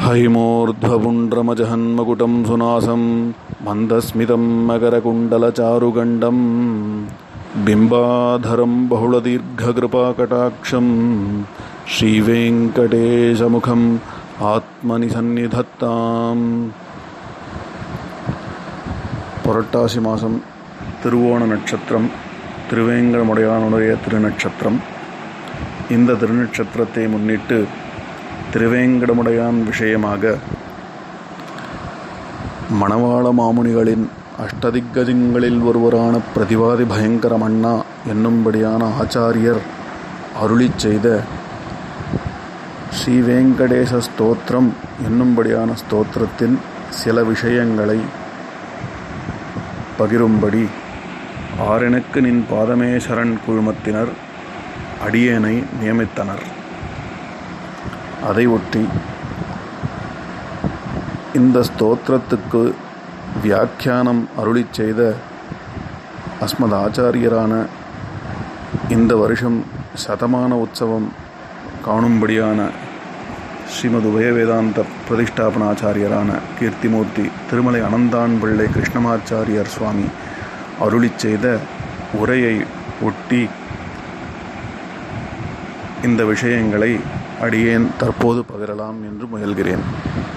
हैमोर्ध्वपुण्ड्रमजहन्मकुटं सुनासं मन्दस्मितं मकरकुण्डलचारुगण्डं बिम्बाधरं बहुलदीर्घकृपाकटाक्षं श्रीवेङ्कटेशमुखम् ஆத்மனி சந்நிதத்தாம் புரட்டாசி மாதம் திருவோண நட்சத்திரம் திருவேங்கடமுடையானுடைய திருநட்சத்திரம் இந்த திருநட்சத்திரத்தை முன்னிட்டு திருவேங்கடமுடையான் விஷயமாக மணவாள மாமுனிகளின் அஷ்டதிக்கஜங்களில் ஒருவரான பிரதிவாதி பயங்கர மன்னா என்னும்படியான ஆச்சாரியர் அருளிச் செய்த ஸ்ரீ வெங்கடேச ஸ்தோத்திரம் என்னும்படியான ஸ்தோத்திரத்தின் சில விஷயங்களை பகிரும்படி ஆரெனுக்கு நின் பாதமே சரண் குழுமத்தினர் அடியேனை நியமித்தனர் அதை ஒட்டி இந்த ஸ்தோத்திரத்துக்கு வியாக்கியானம் அருளிச் செய்த அஸ்மத் ஆச்சாரியரான இந்த வருஷம் சதமான உற்சவம் காணும்படியான ஸ்ரீமது உபய வேதாந்த பிரதிஷ்டாபனாச்சாரியரான கீர்த்திமூர்த்தி திருமலை அனந்தான் பிள்ளை கிருஷ்ணமாச்சாரியர் சுவாமி அருளிச் செய்த உரையை ஒட்டி இந்த விஷயங்களை அடியேன் தற்போது பகிரலாம் என்று முயல்கிறேன்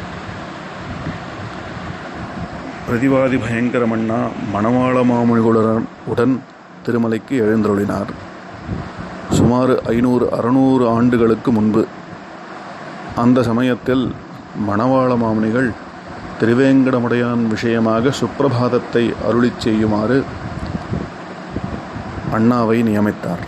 பிரதிவாதி பயங்கரமண்ணா மணவாள மாமொழிகளுடன் உடன் திருமலைக்கு எழுந்தருளினார் சுமார் ஐநூறு அறுநூறு ஆண்டுகளுக்கு முன்பு அந்த சமயத்தில் மணவாள மாமுனிகள் திருவேங்கடமுடையான் விஷயமாக சுப்பிரபாதத்தை அருளிச் செய்யுமாறு அண்ணாவை நியமித்தார்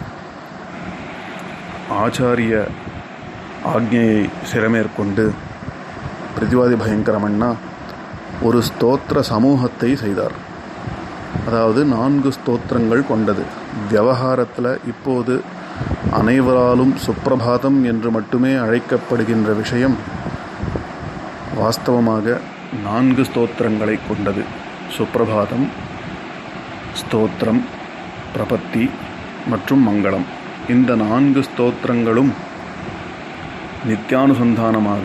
ஆச்சாரிய ஆக்ஞையை சிறமேற்கொண்டு பிரதிவாதி பயங்கரமண்ணா ஒரு ஸ்தோத்திர சமூகத்தை செய்தார் அதாவது நான்கு ஸ்தோத்திரங்கள் கொண்டது விவகாரத்தில் இப்போது அனைவராலும் சுப்பிரபாதம் என்று மட்டுமே அழைக்கப்படுகின்ற விஷயம் வாஸ்தவமாக நான்கு ஸ்தோத்திரங்களை கொண்டது சுப்பிரபாதம் ஸ்தோத்திரம் பிரபத்தி மற்றும் மங்களம் இந்த நான்கு ஸ்தோத்திரங்களும் நித்தியானுசந்தானமாக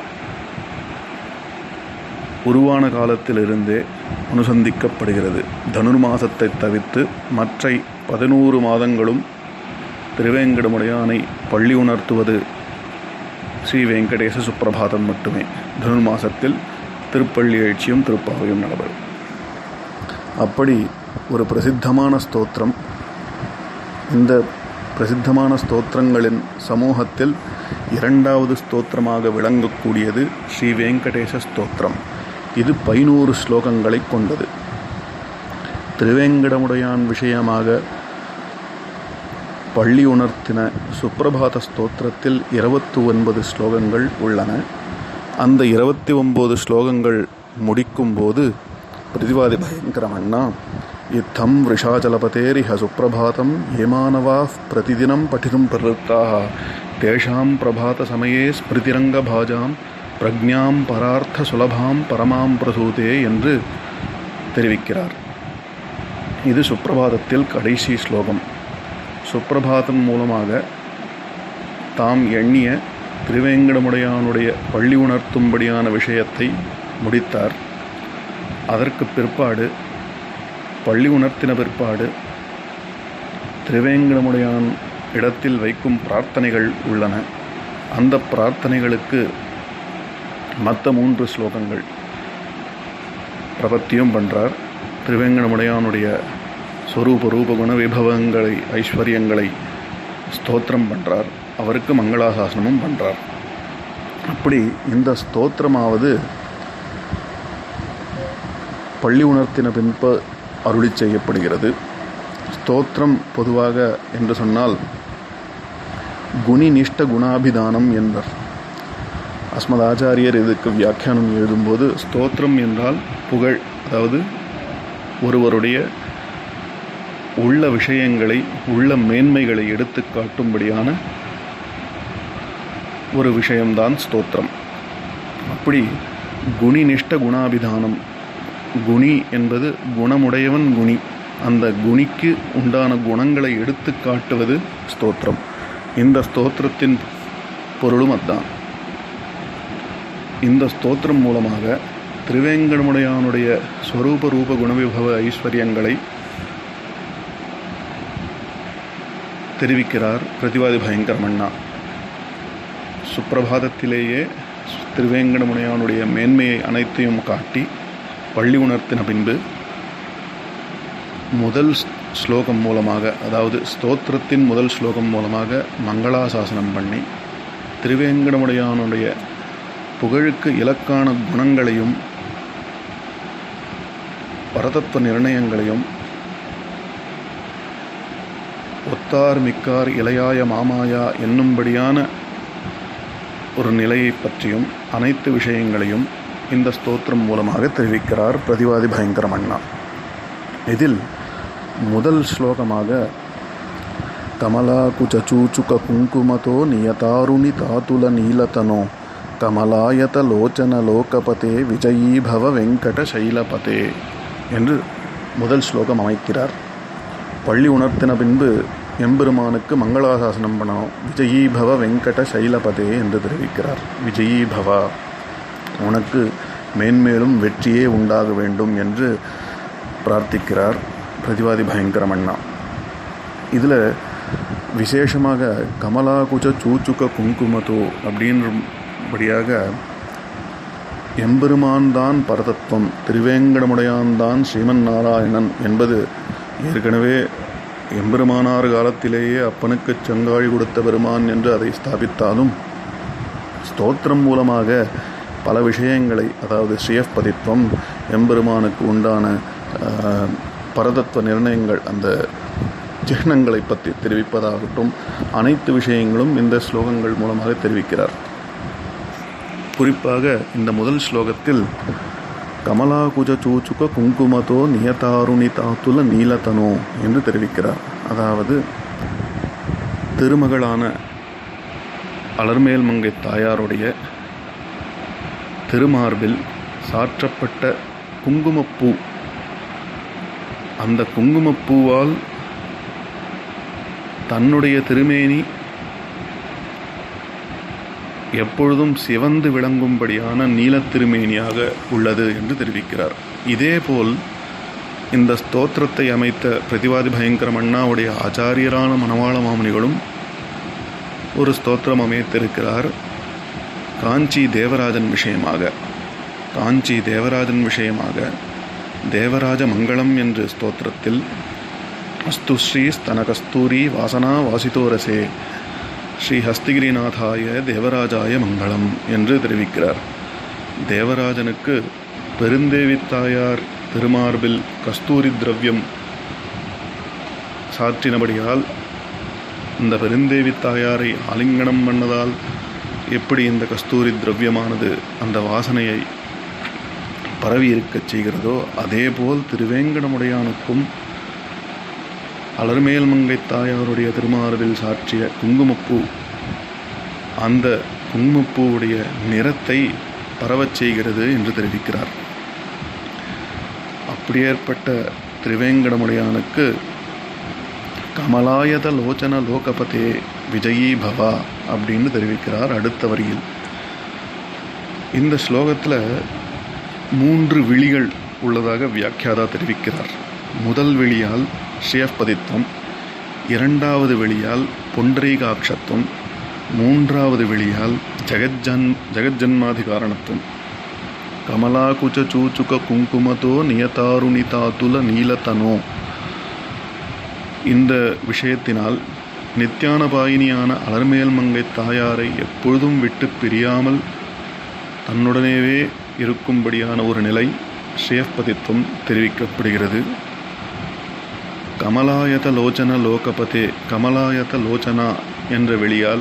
உருவான காலத்திலிருந்தே அனுசந்திக்கப்படுகிறது தனுர்மாசத்தை தவிர்த்து மற்ற பதினோரு மாதங்களும் திருவேங்கடமுடையானை பள்ளி உணர்த்துவது ஸ்ரீ வெங்கடேச சுப்பிரபாதம் மட்டுமே தனுர்மாசத்தில் திருப்பள்ளி எழுச்சியும் திருப்பாவையும் நடைபெறும் அப்படி ஒரு பிரசித்தமான ஸ்தோத்திரம் இந்த பிரசித்தமான ஸ்தோத்திரங்களின் சமூகத்தில் இரண்டாவது ஸ்தோத்திரமாக விளங்கக்கூடியது ஸ்ரீ வெங்கடேச ஸ்தோத்திரம் இது பதினோரு ஸ்லோகங்களை கொண்டது திருவேங்கடமுடையான் விஷயமாக பள்ளி உணர்த்தின சுப்பிரபாத ஸ்தோத்திரத்தில் இருபத்தி ஒன்பது ஸ்லோகங்கள் உள்ளன அந்த இருபத்தி ஒன்பது ஸ்லோகங்கள் முடிக்கும்போது பிரதிவாதி பயங்கரமண்ணா இத்தம் விஷாச்சலபதேரிஹ சுப்பிரபாதம் ஏமானவா பிரதிதினம் படிதும் பிரவృత్తాः தேஷாம் பிரபாத சமயே ஸ்மிருதிரங்கபாஜாம் பிரக்ஞாம் பரார்த்த சுலபாம் பரமாம் பிரசூதே என்று தெரிவிக்கிறார் இது சுப்பிரபாதத்தில் கடைசி ஸ்லோகம் சுப்பிரபாதம் மூலமாக தாம் எண்ணிய திருவேங்கடமுடையானுடைய பள்ளி உணர்த்தும்படியான விஷயத்தை முடித்தார் அதற்கு பிற்பாடு பள்ளி உணர்த்தின பிற்பாடு திருவேங்கடமுடையான் இடத்தில் வைக்கும் பிரார்த்தனைகள் உள்ளன அந்த பிரார்த்தனைகளுக்கு மற்ற மூன்று ஸ்லோகங்கள் பிரபத்தியும் பண்ணுறார் திருவேங்கடமுடையானுடைய ஸ்வரூப ரூப குண விபவங்களை ஐஸ்வர்யங்களை ஸ்தோத்திரம் பண்ணுறார் அவருக்கு மங்களாசாசனமும் பண்ணுறார் அப்படி இந்த ஸ்தோத்திரமாவது பள்ளி உணர்த்தின பின்ப அருளி செய்யப்படுகிறது ஸ்தோத்திரம் பொதுவாக என்று சொன்னால் குணிநிஷ்ட குணாபிதானம் என்பர் அஸ்மத் ஆச்சாரியர் இதுக்கு வியாக்கியானம் எழுதும்போது ஸ்தோத்திரம் என்றால் புகழ் அதாவது ஒருவருடைய உள்ள விஷயங்களை உள்ள மேன்மைகளை எடுத்து காட்டும்படியான ஒரு விஷயம்தான் ஸ்தோத்திரம் அப்படி குணிநிஷ்ட குணாபிதானம் குணி என்பது குணமுடையவன் குணி அந்த குணிக்கு உண்டான குணங்களை எடுத்து காட்டுவது ஸ்தோத்திரம் இந்த ஸ்தோத்திரத்தின் பொருளும் அதுதான் இந்த ஸ்தோத்திரம் மூலமாக திருவேங்கடமுடையானுடைய ஸ்வரூப ரூப குணவிபவ ஐஸ்வர்யங்களை தெரிவிக்கிறார் பிரதிவாதி பயங்கரமண்ணா சுப்பிரபாதத்திலேயே திருவேங்கடமுடையானுடைய மேன்மையை அனைத்தையும் காட்டி பள்ளி உணர்த்தின பின்பு முதல் ஸ்லோகம் மூலமாக அதாவது ஸ்தோத்திரத்தின் முதல் ஸ்லோகம் மூலமாக மங்களாசாசனம் பண்ணி திருவேங்கடமுடையானுடைய புகழுக்கு இலக்கான குணங்களையும் பரதத்துவ நிர்ணயங்களையும் ஒத்தார் மிக்கார் இளையாய மாமாயா என்னும்படியான ஒரு நிலையை பற்றியும் அனைத்து விஷயங்களையும் இந்த ஸ்தோத்திரம் மூலமாக தெரிவிக்கிறார் பிரதிவாதி பயங்கரம் அண்ணா இதில் முதல் ஸ்லோகமாக కమలాకుచూచుక కుంకుమతో నియతారుణి తాతుల నీలతనో கமலாயத லோச்சன லோகபதே விஜயீபவ வெங்கட சைலபதே என்று முதல் ஸ்லோகம் அமைக்கிறார் பள்ளி உணர்த்தின பின்பு எம்பெருமானுக்கு மங்களாசாசனம் பண்ணணும் விஜயீபவ வெங்கட சைலபதே என்று தெரிவிக்கிறார் விஜயீபவா உனக்கு மேன்மேலும் வெற்றியே உண்டாக வேண்டும் என்று பிரார்த்திக்கிறார் பிரதிவாதி பயங்கரம் அண்ணா இதில் விசேஷமாக கமலாகுஜ சூச்சுக்க குங்குமதோ அப்படின்றபடியாக எம்பெருமான் தான் பரதத்துவம் திருவேங்கடமுடையான் தான் ஸ்ரீமன் நாராயணன் என்பது ஏற்கனவே எம்பெருமானார் காலத்திலேயே அப்பனுக்கு செங்காழி கொடுத்த பெருமான் என்று அதை ஸ்தாபித்தாலும் ஸ்தோத்திரம் மூலமாக பல விஷயங்களை அதாவது ஸ்ரீயப்பதித்வம் எம்பெருமானுக்கு உண்டான பரதத்துவ நிர்ணயங்கள் அந்த சிஹ்னங்களை பற்றி தெரிவிப்பதாகட்டும் அனைத்து விஷயங்களும் இந்த ஸ்லோகங்கள் மூலமாக தெரிவிக்கிறார் குறிப்பாக இந்த முதல் ஸ்லோகத்தில் கமலாகுஜ சூச்சுக குங்குமதோ நியதாருணி தாத்துல நீலதனோ என்று தெரிவிக்கிறார் அதாவது திருமகளான அலர்மேல் மங்கை தாயாருடைய திருமார்பில் சாற்றப்பட்ட குங்குமப்பூ அந்த குங்குமப்பூவால் தன்னுடைய திருமேனி எப்பொழுதும் சிவந்து விளங்கும்படியான நீலத் திருமேனியாக உள்ளது என்று தெரிவிக்கிறார் இதேபோல் இந்த ஸ்தோத்திரத்தை அமைத்த பிரதிவாதி பயங்கரம் அண்ணாவுடைய ஆச்சாரியரான மணவாள மாமுனிகளும் ஒரு ஸ்தோத்திரம் அமைத்திருக்கிறார் காஞ்சி தேவராஜன் விஷயமாக காஞ்சி தேவராஜன் விஷயமாக தேவராஜ மங்களம் என்ற ஸ்தோத்திரத்தில் அஸ்து ஸ்ரீ ஸ்தனகஸ்தூரி வாசனா வாசிதோரசே ஸ்ரீ ஹஸ்திகிரிநாதாய தேவராஜாய மங்களம் என்று தெரிவிக்கிறார் தேவராஜனுக்கு பெருந்தேவி தாயார் திருமார்பில் கஸ்தூரி திரவியம் சாற்றினபடியால் இந்த பெருந்தேவி தாயாரை ஆலிங்கனம் பண்ணதால் எப்படி இந்த கஸ்தூரி திரவியமானது அந்த வாசனையை பரவி இருக்கச் செய்கிறதோ அதேபோல் திருவேங்கடமுடையானுக்கும் அலர்மேல் மங்கை தாயாருடைய திருமார்பில் சாற்றிய குங்குமப்பூ அந்த குங்குமப்பூவுடைய நிறத்தை பரவச் செய்கிறது என்று தெரிவிக்கிறார் அப்படியேற்பட்ட திருவேங்கடமுடையானுக்கு கமலாயத லோச்சன லோகபதே விஜயீ பவா அப்படின்னு தெரிவிக்கிறார் அடுத்த வரியில் இந்த ஸ்லோகத்தில் மூன்று விழிகள் உள்ளதாக வியாக்கியாதா தெரிவிக்கிறார் முதல் வெளியால் ஸ்ரீயப்பதித்வம் இரண்டாவது வெளியால் பொண்டரீகாட்சத்துவம் மூன்றாவது வெளியால் ஜெகஜன் ஜெகஜன்மாதிகாரணத்துவம் கமலாகுச்ச சூச்சுக குங்குமதோ நியதாருணிதாதுல நீலதனோ இந்த விஷயத்தினால் நித்யானபாயினியான அலர்மேல் மங்கை தாயாரை எப்பொழுதும் விட்டு பிரியாமல் தன்னுடனேவே இருக்கும்படியான ஒரு நிலை ஸ்ரேயப்பதித்துவம் தெரிவிக்கப்படுகிறது கமலாயத லோச்சன லோகபதே கமலாயத லோச்சனா என்ற வெளியால்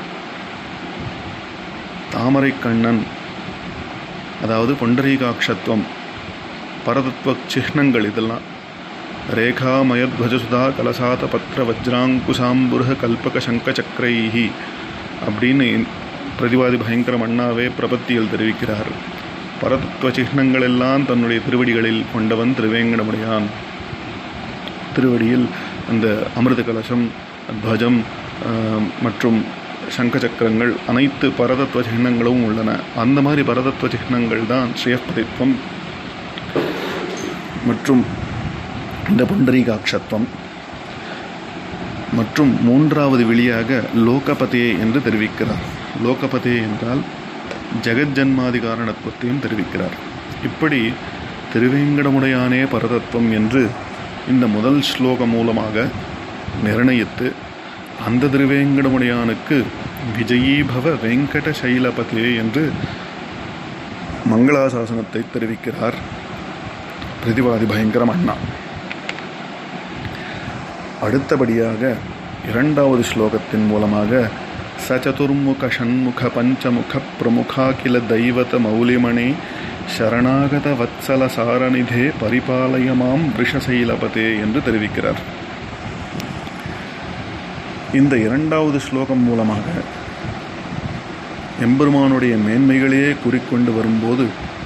தாமரை கண்ணன் அதாவது பொண்டரீகாட்சத்துவம் பரதத்துவ சிஹ்னங்கள் இதெல்லாம் ரேகா மயத்வஜசுதா கலசாத பத்திர வஜ்ராங்குசாம்புருக கல்பக சங்க சக்கரைஹி அப்படின்னு பிரதிவாதி பயங்கரம் அண்ணாவே பிரபத்தியில் தெரிவிக்கிறார் பரதத்துவ சிஹ்னங்கள் எல்லாம் தன்னுடைய திருவடிகளில் கொண்டவன் திருவேங்கடமுடையான் திருவடியில் அந்த அமிர்த கலசம் துவஜம் மற்றும் சங்க சக்கரங்கள் அனைத்து பரதத்துவ சின்னங்களும் உள்ளன அந்த மாதிரி பரதத்துவ சின்னங்கள் தான் ஸ்ரீயப்பதித்வம் மற்றும் இந்த புண்டரீகாட்சத்துவம் மற்றும் மூன்றாவது விழியாக லோகபதே என்று தெரிவிக்கிறார் லோகபதே என்றால் ஜெகஜன்மாதி காரணத்துவத்தையும் தெரிவிக்கிறார் இப்படி திருவேங்கடமுடையானே பரதத்துவம் என்று இந்த முதல் ஸ்லோகம் மூலமாக நிர்ணயித்து அந்த திருவேங்கடமுடையானுக்கு விஜயீபவ வெங்கட சைலபதே என்று மங்களாசாசனத்தை தெரிவிக்கிறார் பிரதிவாதி பயங்கரம் அண்ணா அடுத்தபடியாக இரண்டாவது ஸ்லோகத்தின் மூலமாக சச்சதுர்முக ஷண்முக பஞ்சமுக பிரமுகாகில தெய்வத மௌலிமணி சரணாகத வத்சல சாரநிதே பரிபாலயமாம் விஷசைலபதே என்று தெரிவிக்கிறார் இந்த இரண்டாவது ஸ்லோகம் மூலமாக எம்பெருமானுடைய மேன்மைகளையே குறிக்கொண்டு வரும்போது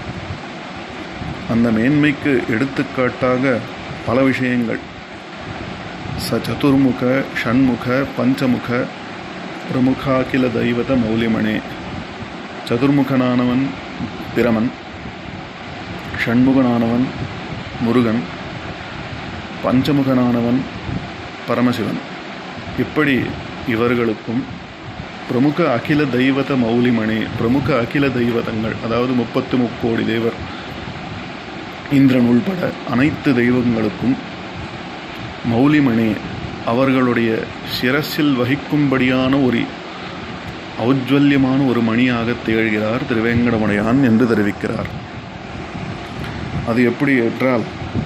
அந்த மேன்மைக்கு எடுத்துக்காட்டாக பல விஷயங்கள் ச சதுர்முக ஷண்முக பஞ்சமுக பிரமுகாகில தெய்வத மௌலிமணே சதுர்முகனானவன் பிரமன் ஷண்முகனானவன் முருகன் பஞ்சமுகனானவன் பரமசிவன் இப்படி இவர்களுக்கும் பிரமுக அகில தெய்வத மௌலிமணி பிரமுக அகில தெய்வதங்கள் அதாவது முப்பத்து முக்கோடி தேவர் இந்திரன் உள்பட அனைத்து தெய்வங்களுக்கும் மௌலிமணி அவர்களுடைய சிரசில் வகிக்கும்படியான ஒரு ஔஜ்வல்யமான ஒரு மணியாக திகழ்கிறார் திருவேங்கடமுடையான் என்று தெரிவிக்கிறார் அது எப்படி என்றால்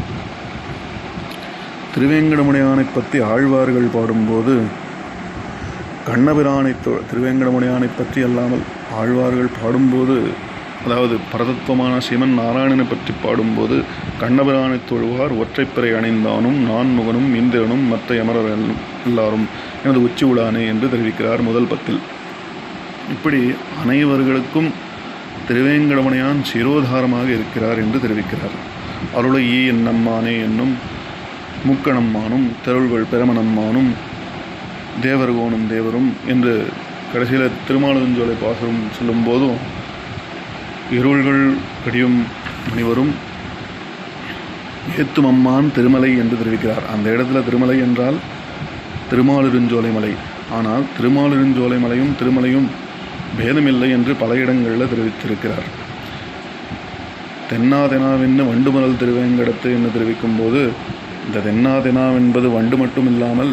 திருவேங்கடமுடையானை பற்றி ஆழ்வார்கள் பாடும்போது கண்ணபிரானை தொ திருவேங்கடமுடையானை பற்றி அல்லாமல் ஆழ்வார்கள் பாடும்போது அதாவது பரதத்துவமான சிவன் நாராயணனை பற்றி பாடும்போது கண்ணபிரானை தொழுவார் ஒற்றைப்பிறை அணிந்தானும் நான்முகனும் இந்திரனும் மற்ற யமரர் எல்லாரும் எனது உச்சி உடானே என்று தெரிவிக்கிறார் முதல் பத்தில் இப்படி அனைவர்களுக்கும் திருவேங்கடமனையான் சிரோதாரமாக இருக்கிறார் என்று தெரிவிக்கிறார் அருளை ஈ என்னம்மானே என்னும் முக்கணம்மானும் தெருள்கள் பெருமனம்மானும் தேவர்கோனும் தேவரும் என்று கடைசியில் திருமாலுஞ்சோலை பாசுரம் சொல்லும் போதும் இருள்கள் கடியும் முனிவரும் ஏத்துமம்மான் திருமலை என்று தெரிவிக்கிறார் அந்த இடத்துல திருமலை என்றால் திருமாலிருஞ்சோலை மலை ஆனால் திருமாலிருஞ்சோலை மலையும் திருமலையும் பேதமில்லை என்று பல இடங்களில் தெரிவித்திருக்கிறார் தென்னாதெனாவென்னு வண்டுமலல் திருவேங்கடத்து என்று தெரிவிக்கும் போது இந்த தென்னாதெனாவென்பது வண்டு மட்டும் இல்லாமல்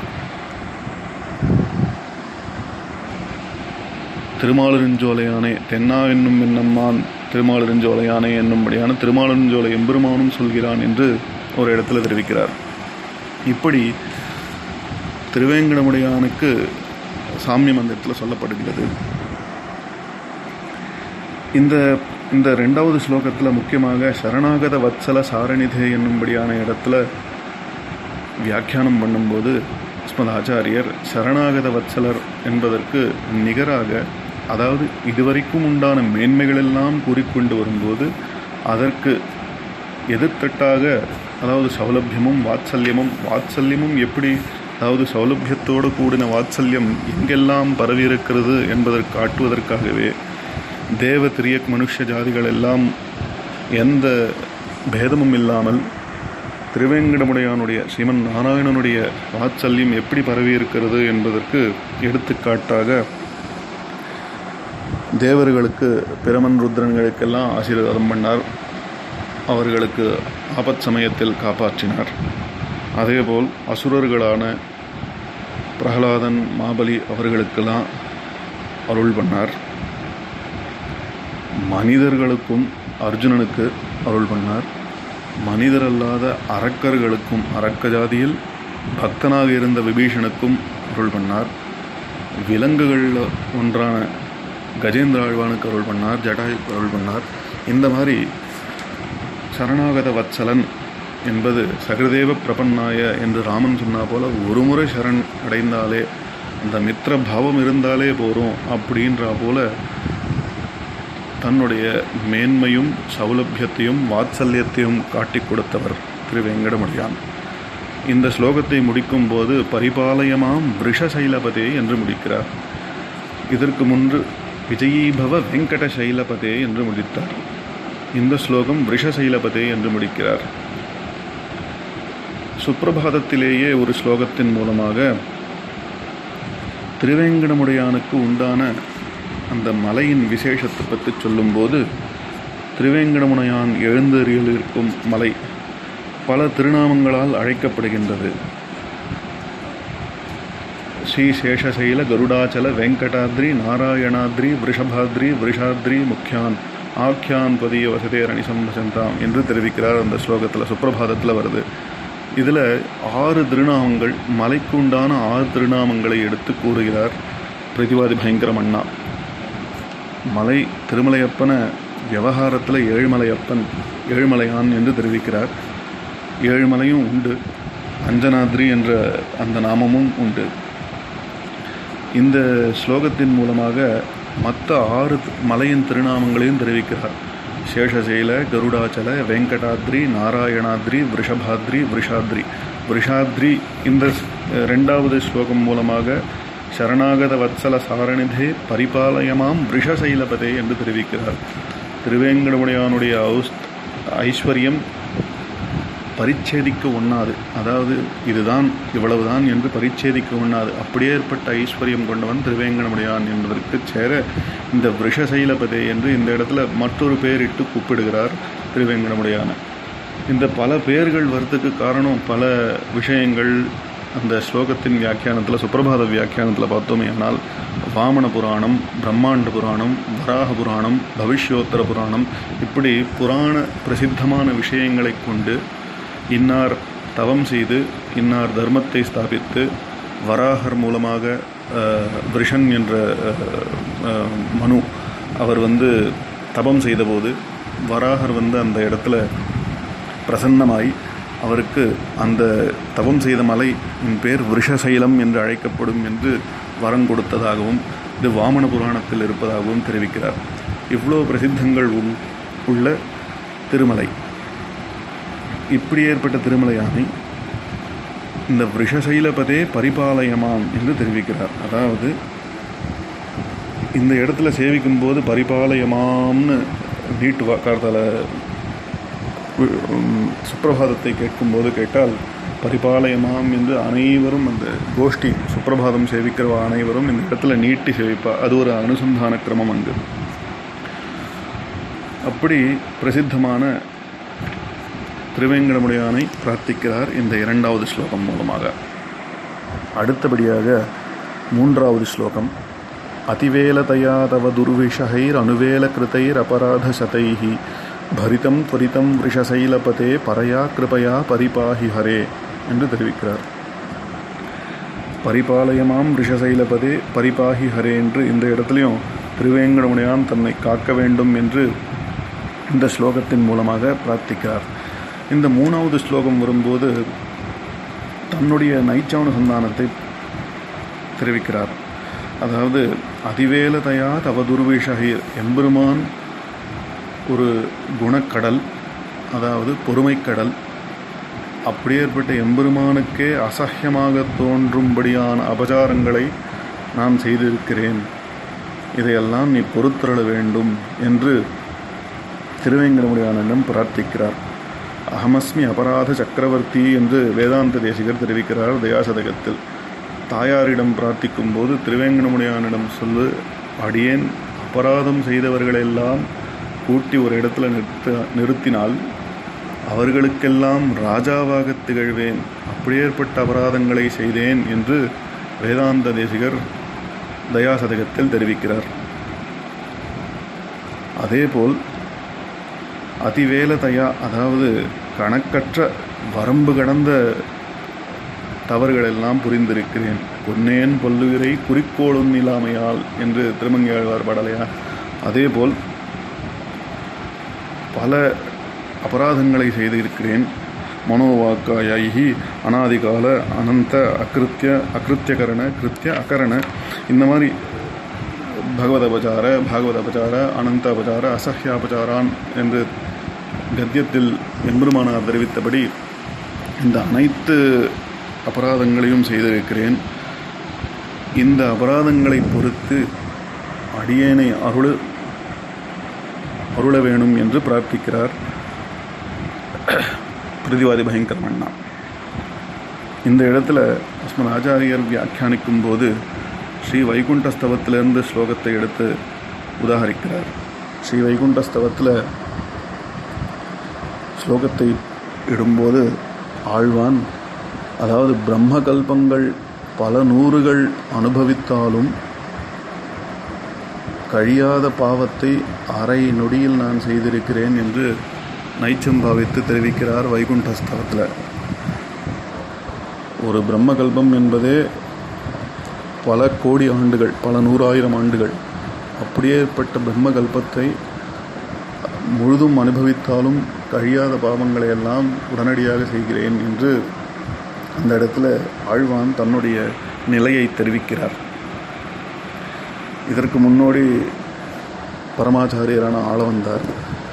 திருமாலிருஞ்சோலையானே தென்னா என்னும் என்னம்மான் திருமாலிருஞ்சோலையானே என்னும்படியான திருமாலிருஞ்சோலை எம்பெருமானும் சொல்கிறான் என்று ஒரு இடத்துல தெரிவிக்கிறார் இப்படி திருவேங்கடமுடையானுக்கு சாமியம் அந்த இடத்துல சொல்லப்படுகிறது இந்த இந்த ரெண்டாவது ஸ்லோகத்தில் முக்கியமாக சரணாகத வத்சல சாரணிதே என்னும்படியான இடத்துல வியாக்கியானம் பண்ணும்போது ஸ்மத் ஆச்சாரியர் சரணாகத வத்சலர் என்பதற்கு நிகராக அதாவது இதுவரைக்கும் உண்டான மேன்மைகளெல்லாம் கூறிக்கொண்டு வரும்போது அதற்கு எதிர்த்தட்டாக அதாவது சௌலபியமும் வாத்சல்யமும் வாத்சல்யமும் எப்படி அதாவது சௌலபியத்தோடு கூடின வாத்சல்யம் எங்கெல்லாம் பரவி இருக்கிறது என்பதற்கு காட்டுவதற்காகவே தேவ திரியக் மனுஷ ஜாதிகள் எல்லாம் எந்த பேதமும் இல்லாமல் திருவேங்கடமுடையானுடைய ஸ்ரீமன் நாராயணனுடைய வாத்சல்யம் எப்படி பரவி இருக்கிறது என்பதற்கு எடுத்துக்காட்டாக தேவர்களுக்கு பிரமன் ருத்ரன்களுக்கெல்லாம் ஆசீர்வாதம் பண்ணார் அவர்களுக்கு ஆபத் சமயத்தில் காப்பாற்றினார் அதேபோல் அசுரர்களான பிரகலாதன் மாபலி அவர்களுக்கெல்லாம் அருள் பண்ணார் மனிதர்களுக்கும் அர்ஜுனனுக்கு அருள் பண்ணார் மனிதரல்லாத அரக்கர்களுக்கும் அரக்க ஜாதியில் பக்தனாக இருந்த விபீஷனுக்கும் அருள் பண்ணார் விலங்குகளில் ஒன்றான கஜேந்திர ஆழ்வானுக்கு அருள் பண்ணார் ஜடாயுக்கு அருள் பண்ணார் இந்த மாதிரி சரணாகத வத்சலன் என்பது சகதேவ பிரபன்னாய என்று ராமன் சொன்னா போல ஒரு முறை சரண் அடைந்தாலே அந்த மித்திர பாவம் இருந்தாலே போகிறோம் அப்படின்றா போல தன்னுடைய மேன்மையும் சௌலபியத்தையும் வாத்சல்யத்தையும் காட்டிக் கொடுத்தவர் திரு வெங்கடமுடியான் இந்த ஸ்லோகத்தை முடிக்கும் போது பரிபாலயமாம் விஷசைலபதே என்று முடிக்கிறார் இதற்கு முன்பு விஜயீபவ வெங்கட சைலபதே என்று முடித்தார் இந்த ஸ்லோகம் விஷசைலபதே என்று முடிக்கிறார் சுப்பிரபாதத்திலேயே ஒரு ஸ்லோகத்தின் மூலமாக திருவேங்கடமுடையானுக்கு உண்டான அந்த மலையின் விசேஷத்தை பற்றி சொல்லும்போது திருவேங்கடமுடையான் எழுந்தறியில் இருக்கும் மலை பல திருநாமங்களால் அழைக்கப்படுகின்றது ஸ்ரீ சேஷசைல கருடாச்சல வெங்கடாத்ரி நாராயணாத்ரி விருஷபாத்ரி விருஷாத்ரி முக்கியான் ஆக்கியான் பதிய வசதேரணி சம்பசந்தாம் என்று தெரிவிக்கிறார் அந்த ஸ்லோகத்தில் சுப்பிரபாதத்தில் வருது இதில் ஆறு திருநாமங்கள் மலைக்கு உண்டான ஆறு திருநாமங்களை எடுத்து கூறுகிறார் பிரதிவாதி பயங்கரம் அண்ணா மலை திருமலையப்பனை விவகாரத்தில் ஏழுமலையப்பன் ஏழுமலையான் என்று தெரிவிக்கிறார் ஏழுமலையும் உண்டு அஞ்சனாத்ரி என்ற அந்த நாமமும் உண்டு இந்த ஸ்லோகத்தின் மூலமாக மற்ற ஆறு மலையின் திருநாமங்களையும் தெரிவிக்கிறார் சேஷசைல கருடாச்சல வெங்கடாத்ரி நாராயணாத்ரி விருஷபாத்ரி விருஷாத்ரி விருஷாத்ரி இந்த ரெண்டாவது ஸ்லோகம் மூலமாக சரணாகத வத்சல சாரணிதே பரிபாலயமாம் விஷசைலபதே என்று தெரிவிக்கிறார் திருவேங்கடமுடையானுடைய ஔஸ் ஐஸ்வர்யம் பரிச்சேதிக்க ஒண்ணாது அதாவது இதுதான் இவ்வளவுதான் என்று பரிச்சேதிக்க ஒண்ணாது அப்படியே ஏற்பட்ட ஐஸ்வர்யம் கொண்டவன் திருவேங்கடமுடையான் என்பதற்கு சேர இந்த விஷசைலபதே என்று இந்த இடத்துல மற்றொரு பெயரிட்டு கூப்பிடுகிறார் திருவேங்கடமுடையான இந்த பல பெயர்கள் வரத்துக்கு காரணம் பல விஷயங்கள் அந்த ஸ்லோகத்தின் வியாக்கியானத்தில் சுப்பிரபாத வியாக்கியானத்தில் பார்த்தோமே ஆனால் வாமன புராணம் பிரம்மாண்ட புராணம் வராக புராணம் பவிஷ்யோத்தர புராணம் இப்படி புராண பிரசித்தமான விஷயங்களை கொண்டு இன்னார் தவம் செய்து இன்னார் தர்மத்தை ஸ்தாபித்து வராகர் மூலமாக விஷன் என்ற மனு அவர் வந்து தபம் செய்தபோது வராகர் வந்து அந்த இடத்துல பிரசன்னமாய் அவருக்கு அந்த தவம் செய்த மலை என் பேர் விஷசைலம் என்று அழைக்கப்படும் என்று வரம் கொடுத்ததாகவும் இது வாமன புராணத்தில் இருப்பதாகவும் தெரிவிக்கிறார் இவ்வளோ பிரசித்தங்கள் உள்ள திருமலை இப்படி ஏற்பட்ட திருமலையானை இந்த விஷசைலபதே பரிபாலயமாம் என்று தெரிவிக்கிறார் அதாவது இந்த இடத்துல சேவிக்கும் போது பரிபாலயமாம்னு நீட்டு வாக்காரத்தால் சுப்பிரபாதத்தை கேட்கும்போது கேட்டால் பரிபாலயமாம் என்று அனைவரும் அந்த கோஷ்டி சுப்பிரபாதம் சேவிக்கிற அனைவரும் இந்த இடத்துல நீட்டி சேவிப்பா அது ஒரு அனுசந்தான கிரமம் அங்கு அப்படி பிரசித்தமான திருவேங்கடமுடையானை பிரார்த்திக்கிறார் இந்த இரண்டாவது ஸ்லோகம் மூலமாக அடுத்தபடியாக மூன்றாவது ஸ்லோகம் அதிவேலதயா தவ துர்விஷகைர் அனுவேல கிருத்தைர் அபராத சதைஹி பரிதம் துவரிதம் விஷசைலபதே பரையா கிருபையா பரிபாஹி ஹரே என்று தெரிவிக்கிறார் பரிபாலயமாம் ரிஷசைலபதே பரிபாஹி ஹரே என்று இந்த இடத்துலையும் திருவேங்கடமுடையான் தன்னை காக்க வேண்டும் என்று இந்த ஸ்லோகத்தின் மூலமாக பிரார்த்திக்கிறார் இந்த மூணாவது ஸ்லோகம் வரும்போது தன்னுடைய நைச்சானுசந்தானத்தை தெரிவிக்கிறார் அதாவது அதிவேலதையா தவதுர்விஷகீர் எம்பெருமான் ஒரு குணக்கடல் அதாவது பொறுமைக்கடல் அப்படியேற்பட்ட எம்பெருமானுக்கே அசஹ்யமாக தோன்றும்படியான அபச்சாரங்களை நான் செய்திருக்கிறேன் இதையெல்லாம் நீ பொறுத்தருள வேண்டும் என்று திருவேங்கடமுடியானிடம் பிரார்த்திக்கிறார் அகமஸ்மி அபராத சக்கரவர்த்தி என்று வேதாந்த தேசிகர் தெரிவிக்கிறார் தயாசதகத்தில் தாயாரிடம் பிரார்த்திக்கும் போது திருவேங்கடமுடியானிடம் சொல்லு அடியேன் அபராதம் செய்தவர்களெல்லாம் கூட்டி ஒரு இடத்துல நிறுத்த நிறுத்தினால் அவர்களுக்கெல்லாம் ராஜாவாக திகழ்வேன் அப்படியேற்பட்ட அபராதங்களை செய்தேன் என்று வேதாந்த தேசிகர் தயாசதகத்தில் தெரிவிக்கிறார் அதேபோல் அதிவேல தயா அதாவது கணக்கற்ற வரம்பு கடந்த தவறுகளெல்லாம் புரிந்திருக்கிறேன் பொன்னேன் பொல்லுவிரை குறிக்கோளும் இல்லாமையால் என்று திருமங்கையாழ்வார் பாடலையா அதேபோல் பல அபராதங்களை செய்திருக்கிறேன் மனோவாக்காயி அனாதிகால அனந்த அகிருத்திய அகிருத்தியகரண கிருத்திய அகரண இந்த மாதிரி பகவத அபச்சார பாகவத அபச்சார அனந்த அபச்சார அசஹ்யாபச்சாரான் என்று கத்தியத்தில் எம்பெருமானார் தெரிவித்தபடி இந்த அனைத்து அபராதங்களையும் செய்திருக்கிறேன் இந்த அபராதங்களை பொறுத்து அடியேனை அருள் அருள வேணும் என்று பிரார்த்திக்கிறார் பிரதிவாதி பயங்கரமண்ணா இந்த இடத்துல அஸ்மன் ஆச்சாரியர் வியாக்கியானிக்கும் போது ஸ்ரீ வைகுண்டஸ்தவத்திலிருந்து ஸ்லோகத்தை எடுத்து உதாகரிக்கிறார் ஸ்ரீ வைகுண்டஸ்தவத்தில் ஸ்லோகத்தை இடும்போது ஆழ்வான் அதாவது பிரம்ம கல்பங்கள் பல நூறுகள் அனுபவித்தாலும் கழியாத பாவத்தை அரை நொடியில் நான் செய்திருக்கிறேன் என்று நைச்சம் பாவித்து தெரிவிக்கிறார் வைகுண்டஸ்தவத்தில் ஒரு பிரம்ம கல்பம் என்பதே பல கோடி ஆண்டுகள் பல நூறாயிரம் ஆண்டுகள் அப்படியேப்பட்ட பிரம்ம கல்பத்தை முழுதும் அனுபவித்தாலும் கழியாத பாவங்களை எல்லாம் உடனடியாக செய்கிறேன் என்று அந்த இடத்துல ஆழ்வான் தன்னுடைய நிலையை தெரிவிக்கிறார் இதற்கு முன்னோடி பரமாச்சாரியரான ஆள வந்தார்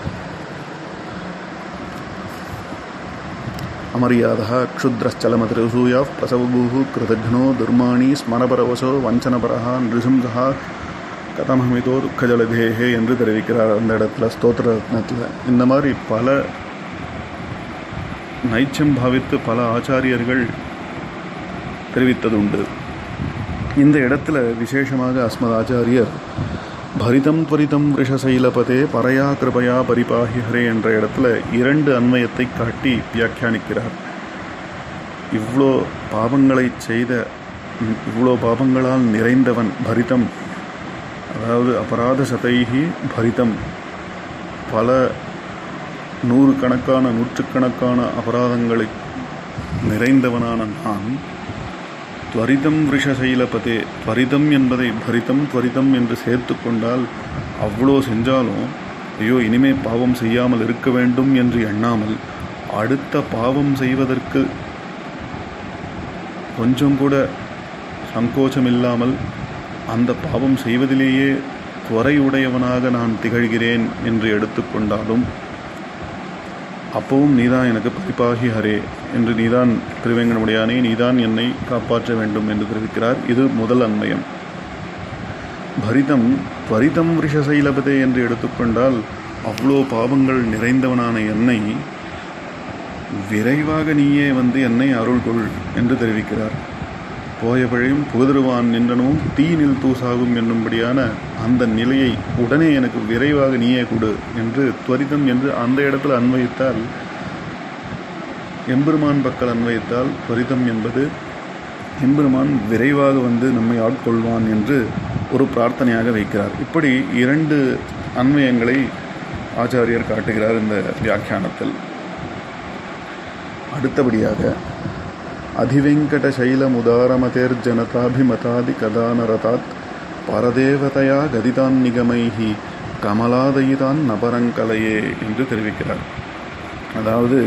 அமரியாதா க்ஷுத்ரச்சலமதிருசூயா பிரசவபூ கிருதக்னோ துர்மாணி ஸ்மரபரவசோ வஞ்சனபரஹா நிருசிம்சா கதமமிதோ துக்கஜலதேகே என்று தெரிவிக்கிறார் அந்த இடத்துல ஸ்தோத்திர ரத்னத்தில் இந்த மாதிரி பல நைச்சம் பாவித்து பல ஆச்சாரியர்கள் தெரிவித்தது உண்டு இந்த இடத்துல விசேஷமாக அஸ்மத் ஆச்சாரியர் பரிதம் துவரிதம் ரிஷசைலபதே பரையா கிருபையா பரிபாஹி ஹரே என்ற இடத்துல இரண்டு அன்வயத்தை காட்டி வியாக்கியானிக்கிறார் இவ்வளோ பாவங்களை செய்த இவ்வளோ பாவங்களால் நிறைந்தவன் பரிதம் அதாவது அபராத சதைகி பரிதம் பல நூறு கணக்கான நூற்றுக்கணக்கான அபராதங்களை நிறைந்தவனான நான் துவரிதம் ரிஷசைலபதே துவரிதம் என்பதை பரிதம் துவரிதம் என்று சேர்த்து கொண்டால் அவ்வளோ செஞ்சாலும் ஐயோ இனிமே பாவம் செய்யாமல் இருக்க வேண்டும் என்று எண்ணாமல் அடுத்த பாவம் செய்வதற்கு கொஞ்சம் கூட சங்கோச்சம் இல்லாமல் அந்த பாவம் செய்வதிலேயே துவரையுடையவனாக நான் திகழ்கிறேன் என்று எடுத்துக்கொண்டாலும் அப்பவும் நீதான் எனக்கு பரிபாகி ஹரே என்று நீதான் திருவேங்கடமுடியானே நீதான் என்னை காப்பாற்ற வேண்டும் என்று தெரிவிக்கிறார் இது முதல் அன்மயம் பரிதம் துவரிதம் ரிஷசைலபதே என்று எடுத்துக்கொண்டால் அவ்வளோ பாவங்கள் நிறைந்தவனான என்னை விரைவாக நீயே வந்து என்னை அருள் கொள் என்று தெரிவிக்கிறார் போய பழையும் புகுதருவான் நின்றனும் தீனில் தூசாகும் என்னும்படியான அந்த நிலையை உடனே எனக்கு விரைவாக நீயே கொடு என்று துவரிதம் என்று அந்த இடத்துல அன்வயித்தால் எம்பெருமான் பக்கல் அன்வயித்தால் துவரிதம் என்பது எம்பெருமான் விரைவாக வந்து நம்மை ஆட்கொள்வான் என்று ஒரு பிரார்த்தனையாக வைக்கிறார் இப்படி இரண்டு அன்வயங்களை ஆச்சாரியர் காட்டுகிறார் இந்த வியாக்கியானத்தில் அடுத்தபடியாக अधिवेङ्कटशैलमुदारमतेर्जनताभिमतादि कदानरतात् பரதேவதையா கதிதான் நிகமைஹி கமலாதயிதான் நபரங்கலையே என்று தெரிவிக்கிறார் அதாவது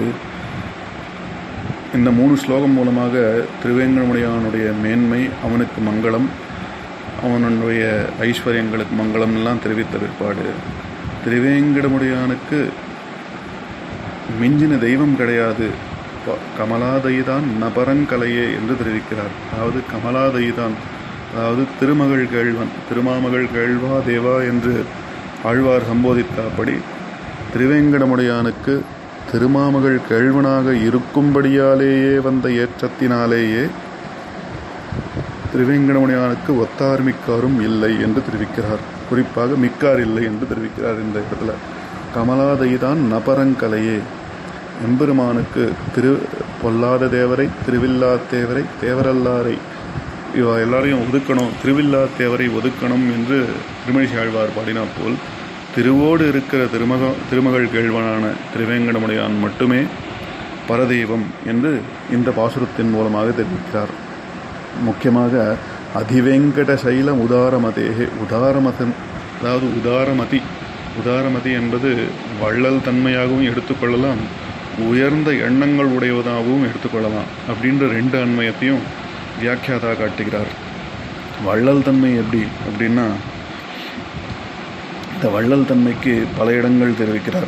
இந்த மூணு ஸ்லோகம் மூலமாக திருவேங்கடமுடையானுடைய மேன்மை அவனுக்கு மங்களம் அவனுடைய ஐஸ்வர்யங்களுக்கு மங்களம் எல்லாம் தெரிவித்த பிற்பாடு திருவேங்கடமுடையானுக்கு மிஞ்சின தெய்வம் கிடையாது கமலாதயிதான் நபரங்கலையே என்று தெரிவிக்கிறார் அதாவது கமலாதயிதான் அதாவது திருமகள் கேழ்வன் திருமாமகள் கேழ்வா தேவா என்று ஆழ்வார் சம்போதித்தபடி திருவேங்கடமுடையானுக்கு திருமாமகள் கேழ்வனாக இருக்கும்படியாலேயே வந்த ஏற்றத்தினாலேயே திருவேங்கடமுடையானுக்கு ஒத்தார் மிக்காரும் இல்லை என்று தெரிவிக்கிறார் குறிப்பாக மிக்கார் இல்லை என்று தெரிவிக்கிறார் இந்த இடத்துல கமலாதயிதான் நபரங்கலையே எம்பெருமானுக்கு திரு பொல்லாத தேவரை திருவில்லா தேவரை தேவரல்லாரை இவ எல்லாரையும் ஒதுக்கணும் திருவில்லா தேவரை ஒதுக்கணும் என்று திருமணிசி ஆழ்வார் பாடினா போல் திருவோடு இருக்கிற திருமக திருமகள் கேழ்வனான திருவேங்கடமுடையான் மட்டுமே பரதெய்வம் என்று இந்த பாசுரத்தின் மூலமாக தெரிவிக்கிறார் முக்கியமாக அதிவேங்கட சைலம் உதாரமதேகே உதாரமதன் அதாவது உதாரமதி உதாரமதி என்பது வள்ளல் தன்மையாகவும் எடுத்துக்கொள்ளலாம் உயர்ந்த எண்ணங்கள் உடையவதாகவும் எடுத்துக்கொள்ளலாம் அப்படின்ற ரெண்டு அண்மையத்தையும் வியாக்கியாதா காட்டுகிறார் வள்ளல் தன்மை எப்படி அப்படின்னா இந்த வள்ளல் தன்மைக்கு பல இடங்கள் தெரிவிக்கிறார்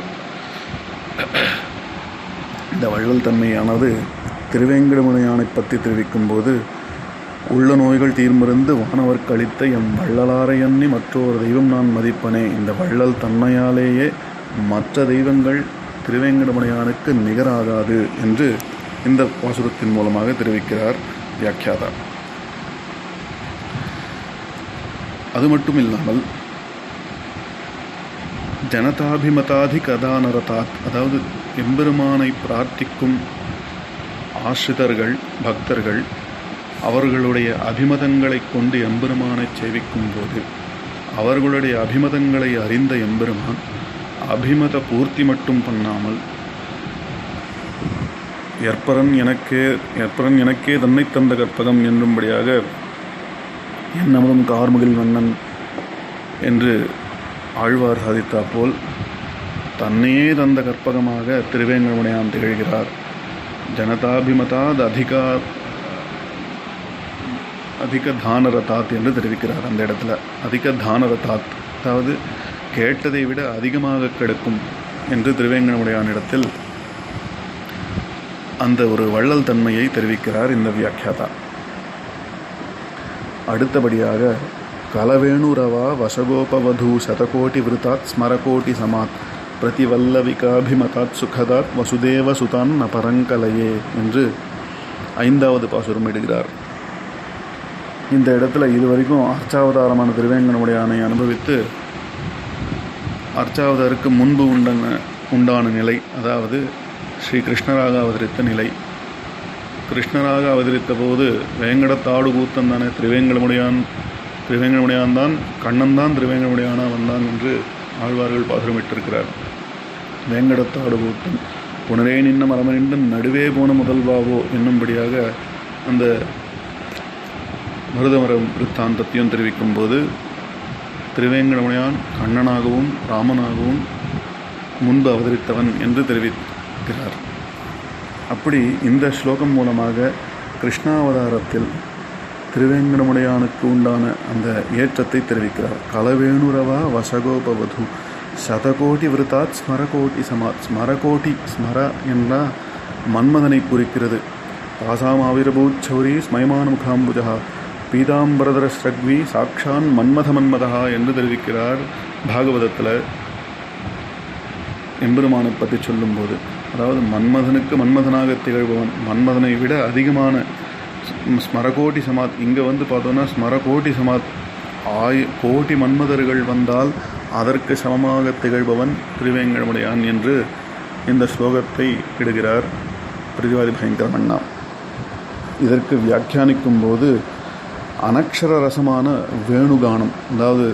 இந்த வள்ளல் தன்மையானது திருவேங்கடமுனையானை பற்றி தெரிவிக்கும் போது உள்ள நோய்கள் தீர்மருந்து வானவர் கழித்த எம் வள்ளலாரை எண்ணி மற்றொரு தெய்வம் நான் மதிப்பனே இந்த வள்ளல் தன்மையாலேயே மற்ற தெய்வங்கள் திருவேங்கடமுடையானுக்கு நிகராகாது என்று இந்த பாசுரத்தின் மூலமாக தெரிவிக்கிறார் வியாக்கியாதா அது மட்டும் இல்லாமல் ஜனதாபிமதாதி கதானரதாத் அதாவது எம்பெருமானை பிரார்த்திக்கும் ஆசிரிதர்கள் பக்தர்கள் அவர்களுடைய அபிமதங்களை கொண்டு எம்பெருமானை சேவிக்கும் போது அவர்களுடைய அபிமதங்களை அறிந்த எம்பெருமான் அபிமத பூர்த்தி மட்டும் பண்ணாமல் எற்பரன் எனக்கே எற்பரன் எனக்கே தன்னை தந்த கற்பகம் என்னும்படியாக என்னமதும் கார்முகில் மன்னன் என்று ஆழ்வார் சாதித்தா போல் தன்னையே தந்த கற்பகமாக திருவேங்கடமுடையான் திகழ்கிறார் ஜனதாபிமதாத் அதிகா அதிக தானரதாத் என்று தெரிவிக்கிறார் அந்த இடத்துல அதிக தானரதாத் அதாவது கேட்டதை விட அதிகமாக கிடைக்கும் என்று திருவேங்கடமுடையான் இடத்தில் அந்த ஒரு வள்ளல் தன்மையை தெரிவிக்கிறார் இந்த வியாக்கியாதா அடுத்தபடியாக கலவேணுரவா வசகோபவது சதகோட்டி விருத்தாத் ஸ்மரகோட்டி சமாத் பிரதிவல்லவிகாபிமதாத் சுகதாத் வசுதேவ சுதான் நபரங்கலையே என்று ஐந்தாவது பாசுரம் இடுகிறார் இந்த இடத்துல இதுவரைக்கும் அர்ச்சாவதாரமான திருவேங்கடமுடையானை அனுபவித்து அர்ச்சாவதாருக்கு முன்பு உண்டான உண்டான நிலை அதாவது ஸ்ரீ கிருஷ்ணராக அவதரித்த நிலை கிருஷ்ணராக அவதரித்த போது வேங்கடத்தாடு கூத்தன் தானே திருவேங்கடமுடையான் திருவேங்கடமுடையான் தான் கண்ணன் தான் திருவேங்கடமுடையானா வந்தான் என்று ஆழ்வார்கள் பாசுரமிட்டிருக்கிறார் வேங்கடத்தாடு கூத்தன் புனரே நின்ன மரமனின்று நடுவே போன முதல்வாவோ என்னும்படியாக அந்த மருதமரம் விருத்தாந்தத்தையும் தெரிவிக்கும் போது திருவேங்கடமுடையான் கண்ணனாகவும் ராமனாகவும் முன்பு அவதரித்தவன் என்று தெரிவிக்கிறார் அப்படி இந்த ஸ்லோகம் மூலமாக கிருஷ்ணாவதாரத்தில் திருவேங்கடமுடையானுக்கு உண்டான அந்த ஏற்றத்தை தெரிவிக்கிறார் கலவேணுரவா வசகோபவது சதகோட்டி விருத்தாத் ஸ்மரகோட்டி சமாத் ஸ்மரகோட்டி ஸ்மர என்ற மன்மதனை குறிக்கிறது பாசாமாவிரபூச்சௌரி ஸ்மயமான முகாம்புஜா பீதாம்பரதர ஸ்ரக்வி சாக்ஷான் மன்மத மன்மதா என்று தெரிவிக்கிறார் பாகவதத்தில் எம்பெருமானை பற்றி சொல்லும்போது அதாவது மன்மதனுக்கு மன்மதனாக திகழ்பவன் மன்மதனை விட அதிகமான ஸ்மரகோட்டி சமாத் இங்கே வந்து பார்த்தோன்னா ஸ்மரகோட்டி சமாத் ஆய் கோட்டி மன்மதர்கள் வந்தால் அதற்கு சமமாக திகழ்பவன் திருவேங்கடமுடையான் என்று இந்த ஸ்லோகத்தை இடுகிறார் பிரதிவாதி பயங்கர மன்னா இதற்கு வியாக்கியானிக்கும் போது அனக்ஷர ரசமான வேணுகானம் அதாவது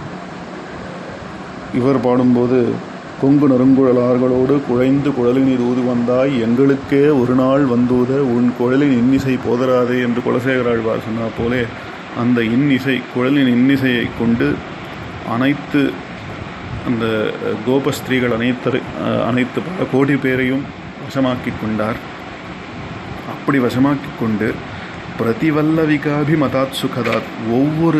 இவர் பாடும்போது கொங்கு நறுங்குழலார்களோடு குழைந்து குழலினீர் ஊது வந்தாய் எங்களுக்கே ஒரு நாள் வந்தூத உன் குழலின் இன்னிசை போதராதே என்று குலசேகராழ்வார் சொன்னா போலே அந்த இன்னிசை குழலின் இன்னிசையை கொண்டு அனைத்து அந்த கோபஸ்திரீகள் அனைத்து அனைத்து பல கோடி பேரையும் வசமாக்கி கொண்டார் அப்படி வசமாக்கி கொண்டு பிரதிவல்லவிகாபி மதாத் சுகதாத் ஒவ்வொரு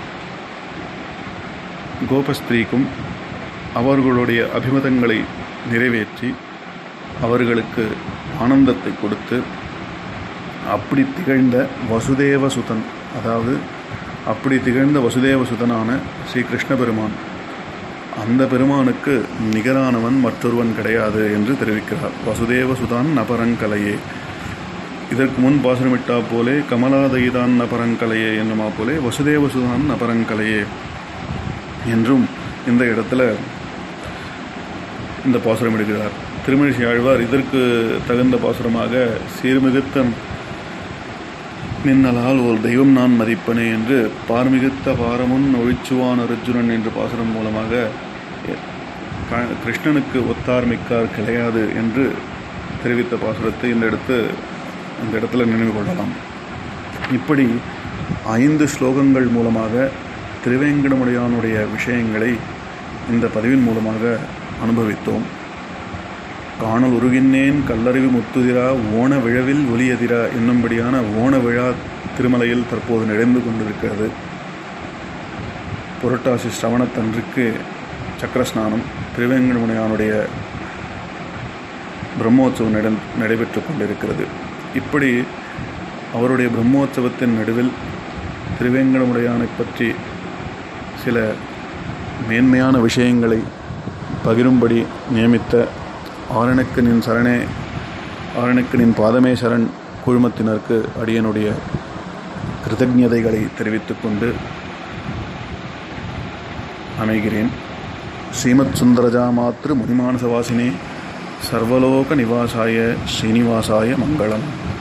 கோபஸ்திரீக்கும் அவர்களுடைய அபிமதங்களை நிறைவேற்றி அவர்களுக்கு ஆனந்தத்தை கொடுத்து அப்படி திகழ்ந்த வசுதேவசுதன் அதாவது அப்படி திகழ்ந்த வசுதேவசுதனான ஸ்ரீ கிருஷ்ண பெருமான் அந்த பெருமானுக்கு நிகரானவன் மற்றொருவன் கிடையாது என்று தெரிவிக்கிறார் வசுதேவசுதான் நபரங்கலையே இதற்கு முன் பாசனமிட்டா போலே கமலாதயிதான் நபரங்கலையே என்னுமா போலே வசுதேவசுதான் நபரங்கலையே என்றும் இந்த இடத்துல இந்த பாசுரம் எடுக்கிறார் திருமணிசி ஆழ்வார் இதற்கு தகுந்த பாசுரமாக சீர்மிகுத்த மின்னலால் ஒரு தெய்வம் நான் மதிப்பனே என்று பார்மிகுத்த பாரமுன் ஒழிச்சுவான் அர்ஜுனன் என்ற பாசுரம் மூலமாக கிருஷ்ணனுக்கு ஒத்தார் மிக்கார் கிடையாது என்று தெரிவித்த பாசுரத்தை இந்த இடத்து இந்த இடத்துல நினைவு கொள்ளலாம் இப்படி ஐந்து ஸ்லோகங்கள் மூலமாக திருவேங்கடமுடையானுடைய விஷயங்களை இந்த பதிவின் மூலமாக அனுபவித்தோம் காணல் உருகின்னேன் கல்லறிவு முத்துதிரா ஓண விழவில் ஒலியதிரா என்னும்படியான ஓண விழா திருமலையில் தற்போது நடந்து கொண்டிருக்கிறது புரட்டாசி சிரவணத்தன்றுக்கு சக்கரஸ்நானம் திருவேங்கடமுனையானுடைய பிரம்மோற்சவம் நட நடைபெற்று கொண்டிருக்கிறது இப்படி அவருடைய பிரம்மோற்சவத்தின் நடுவில் திருவேங்கடமுடையானை பற்றி சில மேன்மையான விஷயங்களை பகிரும்படி நியமித்த ஆரணக்கு நின் சரணே ஆரணக்கு நின் பாதமே சரண் குழுமத்தினருக்கு அடியனுடைய கிருதஜதைகளை தெரிவித்துக் கொண்டு அமைகிறேன் ஸ்ரீமத் சுந்தரஜா மாத்ரு முனிமானசவாசினே சர்வலோக நிவாசாய ஸ்ரீனிவாசாய மங்களம்